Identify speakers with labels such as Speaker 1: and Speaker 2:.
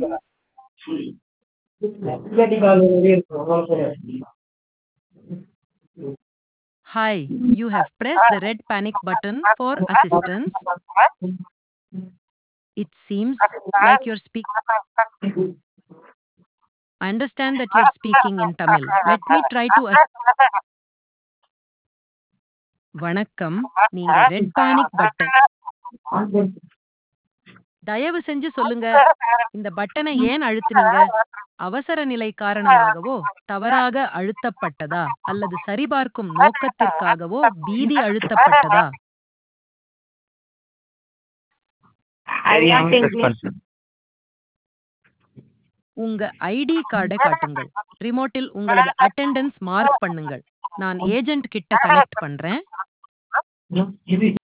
Speaker 1: Hi, you have pressed the red panic button for assistance. It seems like you're speaking. I understand that you're speaking in Tamil. Let me try to. Ass- வணக்கம் நீங்க red panic button தயவு செஞ்சு சொல்லுங்க இந்த பட்டனை ஏன் அழுத்துனீங்க அவசர நிலை காரணமாகவோ தவறாக அழுத்தப்பட்டதா அல்லது சரிபார்க்கும் நோக்கத்திற்காகவோ பீதி அழுத்தப்பட்டதா
Speaker 2: தெரியாம press பண்ணிட்டேன்.
Speaker 1: உங்க ஐடி கார்டை காட்டுங்கள் ரிமோட்டில் உங்களது அட்டெண்டன்ஸ் மார்க் பண்ணுங்கள் நான் ஏஜென்ட் கிட்ட கனெக்ட் பண்றேன்